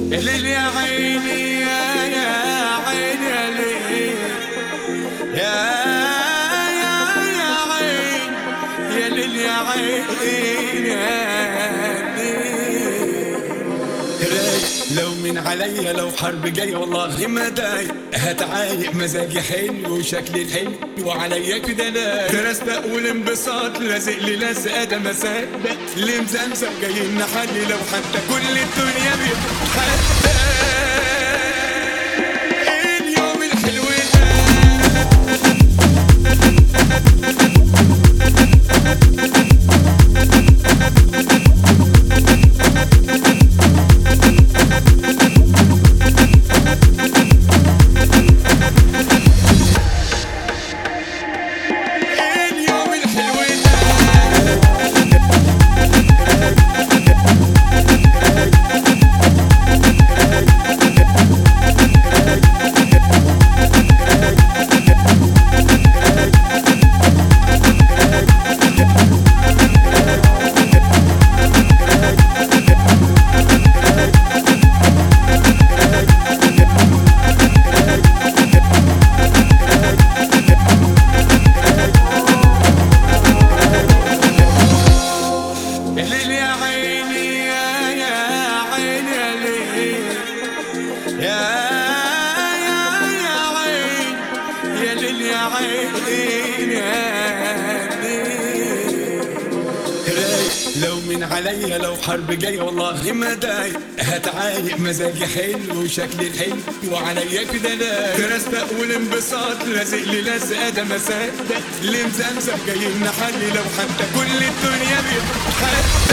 يا ليل يا عيني يا يا عيني يا ليل يا يا يا عين يا ليل يا عين يا ليل لو من عليا لو حرب جاي والله ما داي هتعايق مزاجي حلو وشكلي الحلو وعليا كده لا درست اقول انبساط لازق لي لازقه ده مساء اللي مزمزم جاي نحلي لو حتى كل الدنيا بيتحدى اليوم الحلو ده اليوم الحلو ده يا ليل يا عيني يا يا عيني يا ليل يا يا يا عين يا ليل يا عين يا ليل لو من عليا لو حرب جاي والله ما داي هتعايق مزاجي حلو وشكلي الحلو وعليا كده لا درست اقول انبساط لازق لي لازقه ده مساء اللي مزمزم جاي نحلي لو حتى كل الدنيا بيتحدى